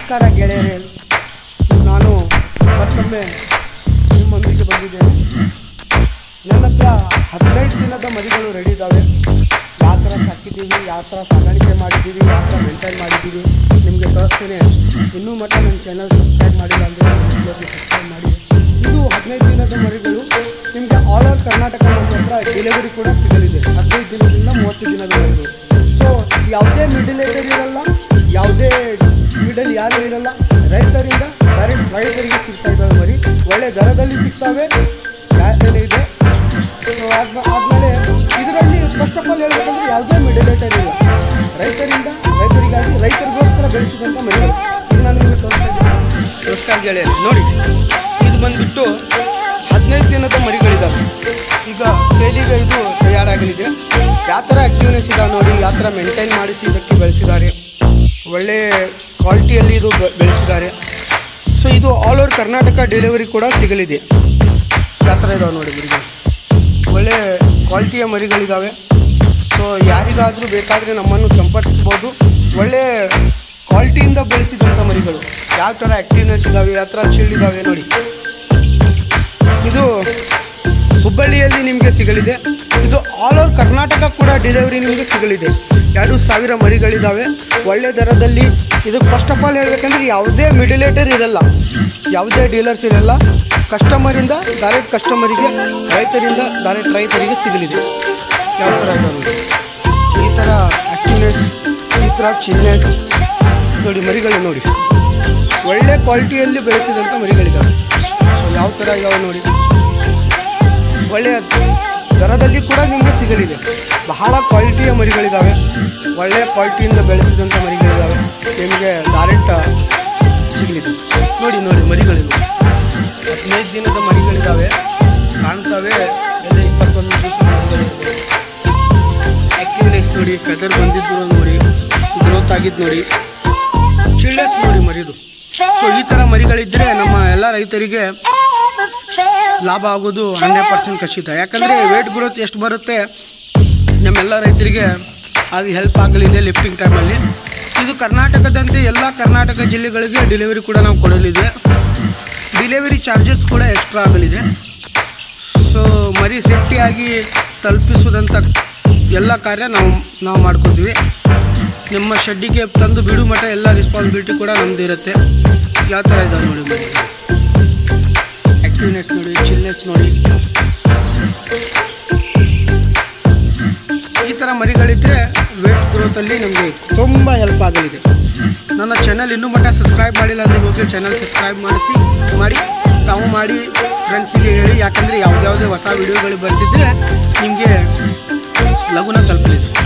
ನಮಸ್ಕಾರ ಗೆಳೆಯರೇ ನಾನು ಮತ್ತೊಮ್ಮೆ ನಿಮ್ಮೊಂದಿಗೆ ಬಂದಿದ್ದೇನೆ ನನ್ನ ಹತ್ರ ಹದಿನೈದು ದಿನದ ಮರಿಗಳು ರೆಡಿ ಇದ್ದಾವೆ ಯಾವ ಥರ ಸಾಕಿದ್ದೀವಿ ಯಾವ ಥರ ಸಾಗಾಣಿಕೆ ಮಾಡಿದ್ದೀವಿ ಯಾವ ಥರ ಮೇಂಟೈನ್ ಮಾಡಿದ್ದೀವಿ ನಿಮಗೆ ತೋರಿಸ್ತೇನೆ ಇನ್ನೂ ಮಟ್ಟ ನನ್ನ ಚಾನಲ್ ಸಬ್ಸ್ಕ್ರೈಬ್ ಮಾಡಿಲ್ಲ ಅಂದರೆ ಸಬ್ಸ್ಕ್ರೈಬ್ ಮಾಡಿ ಇದು ಹದಿನೈದು ದಿನದ ಮರಿಗಳು ನಿಮಗೆ ಆಲ್ ಓವರ್ ಕರ್ನಾಟಕ ನಮ್ಮ ಹತ್ರ ಡೆಲಿವರಿ ಕೂಡ ಸಿಗಲಿದೆ ಹದಿನೈದು ದಿನದಿಂದ ಮೂವತ್ತು ದಿನದವರೆಗೂ ಸೊ ಯಾವುದೇ ಮಿಡಿಲೇಟರ್ ಇರಲ್ಲ ಯಾವುದೇ ಮಿಡಲ್ ಯಾರು ಇರಲ್ಲ ರೈತರಿಂದ ಡೈರೆಕ್ಟ್ ರೈತರಿಗೆ ಸಿಗ್ತಾ ಇದ್ದಾವೆ ಮರಿ ಒಳ್ಳೆ ದರದಲ್ಲಿ ಸಿಗ್ತವೆ ಯಾರು ಇದೆ ಸೊ ಆದ್ಮ ಆದಮೇಲೆ ಇದರಲ್ಲಿ ಫಸ್ಟ್ ಆಫ್ ಆಲ್ ಹೇಳ್ಬೇಕಂದ್ರೆ ಯಾವುದೇ ಮಿಡಿಲೇಟರ್ ಇಲ್ಲ ರೈತರಿಂದ ರೈತರಿಗಾಗಿ ರೈತರಿಗೋಸ್ಕರ ಬೆಳೆಸಿದಂಥ ಮರಿಗಳು ಇದು ನಾನು ನಿಮಗೆ ತೋರಿಸ್ತಾ ಇದ್ದೀನಿ ನಮಸ್ಕಾರ ಗೆಳೆಯರೆ ನೋಡಿ ಇದು ಬಂದ್ಬಿಟ್ಟು ಹದಿನೈದು ದಿನದ ಮರಿಗಳಿದ್ದಾವೆ ಈಗ ಸೇಲಿಗೆ ಇದು ತಯಾರಾಗಲಿದೆ ಯಾವ ಥರ ಆ್ಯಕ್ಟಿವ್ನೆಸ್ ಇದಾವೆ ನೋಡಿ ಯಾವ ಥರ ಮೇಂಟೈನ್ ಮಾಡಿಸಿ ಇದಕ್ಕೆ ಬೆಳೆಸಿದ್ದಾರೆ ಒಳ್ಳೆ ಕ್ವಾಲಿಟಿಯಲ್ಲಿ ಇದು ಬೆ- ಬೆಳೆಸಿದ್ದಾರೆ ಸೊ ಇದು ಆಲ್ ಓವರ್ ಕರ್ನಾಟಕ ಡೆಲಿವರಿ ಕೂಡ ಸಿಗಲಿದೆ ಯಾವ ಥರ ಇದಾವೆ ನೋಡಿ ಮರಿಗಳು ಒಳ್ಳೆ ಕ್ವಾಲಿಟಿಯ ಮರಿಗಳಿದ್ದಾವೆ ಸೊ ಯಾರಿಗಾದರೂ ಬೇಕಾದರೆ ನಮ್ಮನ್ನು ಸಂಪರ್ಕಿಸ್ಬೋದು ಒಳ್ಳೆ ಕ್ವಾಲಿಟಿಯಿಂದ ಬೆಳೆಸಿದಂಥ ಮರಿಗಳು ಯಾವ ಥರ ಆ್ಯಕ್ಟಿವ್ನೆಸ್ ಇದ್ದಾವೆ ಯಾವ ಥರ ಚಿಲ್ಡ್ ಇದ್ದಾವೆ ನೋಡಿ ಇದು ಹುಬ್ಬಳ್ಳಿಯಲ್ಲಿ ನಿಮಗೆ ಸಿಗಲಿದೆ ಇದು ಆಲ್ ಓವರ್ ಕರ್ನಾಟಕ ಕೂಡ ಡೆಲಿವರಿ ನಿಮಗೆ ಸಿಗಲಿದೆ ಎರಡು ಸಾವಿರ ಮರಿಗಳಿದ್ದಾವೆ ಒಳ್ಳೆ ದರದಲ್ಲಿ ಇದಕ್ಕೆ ಫಸ್ಟ್ ಆಫ್ ಆಲ್ ಹೇಳ್ಬೇಕಂದ್ರೆ ಯಾವುದೇ ಮಿಡಿಲೇಟರ್ ಇರಲ್ಲ ಯಾವುದೇ ಡೀಲರ್ಸ್ ಇರಲ್ಲ ಕಸ್ಟಮರಿಂದ ಡೈರೆಕ್ಟ್ ಕಸ್ಟಮರಿಗೆ ರೈತರಿಂದ ಡೈರೆಕ್ಟ್ ರೈತರಿಗೆ ಸಿಗಲಿದೆ ಯಾವ ಥರ ಇದಾವೆ ನೋಡಿ. ಈ ಥರ ಆ್ಯಕ್ಟಿವ್ನೆಸ್ ಈ ಥರ ಚಿಲ್ನೆಸ್ ನೋಡಿ ಮರಿಗಳು ನೋಡಿ ಒಳ್ಳೆ ಕ್ವಾಲಿಟಿಯಲ್ಲಿ ಬೆಳೆಸಿದಂಥ ಮರಿಗಳಿದ್ದಾವೆ ಸೊ ಯಾವ ಥರ ಇದಾವೆ ನೋಡಿ ಒಳ್ಳೆಯ ದರದಲ್ಲಿ ಕೂಡ ನಿಮಗೆ ಸಿಗಲಿದೆ ಬಹಳ ಕ್ವಾಲಿಟಿಯ ಮರಿಗಳಿದ್ದಾವೆ ಒಳ್ಳೆಯ ಕ್ವಾಲಿಟಿಯಿಂದ ಬೆಳೆಸಿದಂಥ ಮರಿಗಳಿದ್ದಾವೆ ನಿಮಗೆ ಡೈರೆಕ್ಟ್ ಸಿಗಲಿದೆ ನೋಡಿ ನೋಡಿ ಮರಿಗಳಿವೆ ಹದಿನೈದು ದಿನದ ಮರಿಗಳಿದ್ದಾವೆ ಕಾಣ್ತವೆ ಎಲ್ಲ ಇಪ್ಪತ್ತೊಂದು ದಿವಸ ಮರಿಗಳಿವೆ ಆ್ಯಕ್ಟಿವ್ನೆಸ್ ನೋಡಿ ಫೆದರ್ ಬಂದಿದ್ದು ನೋಡಿ ಗ್ರೋತ್ ಆಗಿದ್ದು ನೋಡಿ ಚಿಲ್ಲೆಸ್ ನೋಡಿ ಮರಿದು ಸೊ ಈ ಥರ ಮರಿಗಳಿದ್ದರೆ ನಮ್ಮ ಎಲ್ಲ ರೈತರಿಗೆ ಲಾಭ ಆಗೋದು ಹಂಡ್ರೆಡ್ ಪರ್ಸೆಂಟ್ ಖಚಿತ ಯಾಕಂದರೆ ವೇಟ್ ಗ್ರೋತ್ ಎಷ್ಟು ಬರುತ್ತೆ ನಮ್ಮೆಲ್ಲ ರೈತರಿಗೆ ಅದು ಹೆಲ್ಪ್ ಆಗಲಿದೆ ಲಿಫ್ಟಿಂಗ್ ಟೈಮಲ್ಲಿ ಇದು ಕರ್ನಾಟಕದಂತೆ ಎಲ್ಲ ಕರ್ನಾಟಕ ಜಿಲ್ಲೆಗಳಿಗೆ ಡೆಲಿವರಿ ಕೂಡ ನಾವು ಕೊಡಲಿದೆ ಡಿಲಿವರಿ ಚಾರ್ಜಸ್ ಕೂಡ ಎಕ್ಸ್ಟ್ರಾ ಆಗಲಿದೆ ಸೊ ಮರಿ ಸೇಫ್ಟಿಯಾಗಿ ತಲುಪಿಸುವುದಂಥ ಎಲ್ಲ ಕಾರ್ಯ ನಾವು ನಾವು ಮಾಡ್ಕೊತೀವಿ ನಿಮ್ಮ ಶೆಡ್ಡಿಗೆ ತಂದು ಬಿಡು ಮಟ್ಟ ಎಲ್ಲ ರೆಸ್ಪಾನ್ಸಿಬಿಲಿಟಿ ಕೂಡ ನಮ್ದು ಇರುತ್ತೆ ಯಾವ ಥರ ಇದಾವೆ ನೋಡಿ ಮರಿ. ಆ್ಯಕ್ಟಿವ್ನೆಸ್ ನೋಡಿ ಚಿಲ್ನೆಸ್ ನೋಡಿ ಈ ಥರ ಮರಿಗಳಿದ್ದರೆ ವೇಟ್ ಗ್ರೋತಲ್ಲಿ ನಮಗೆ ತುಂಬ ಹೆಲ್ಪ್ ಆಗಲಿದೆ ನನ್ನ ಚಾನಲ್ ಇನ್ನೂ ಮಟ್ಟ ಸಬ್ಸ್ಕ್ರೈಬ್ ಮಾಡಿಲ್ಲ ಅಂದರೆ ಹೋಗಿ ಚಾನಲ್ ಸಬ್ಸ್ಕ್ರೈಬ್ ಮಾಡಿಸಿ ಮಾಡಿ ತಾವು ಮಾಡಿ ಫ್ರೆಂಡ್ಸಿಗೆ ಹೇಳಿ ಯಾಕಂದರೆ ಯಾವುದ್ಯಾವುದೇ ಹೊಸ ವಿಡಿಯೋಗಳು ಬರ್ತಿದ್ರೆ ನಿಮಗೆ ಲಘುನ ತಲುಪಲಿದೆ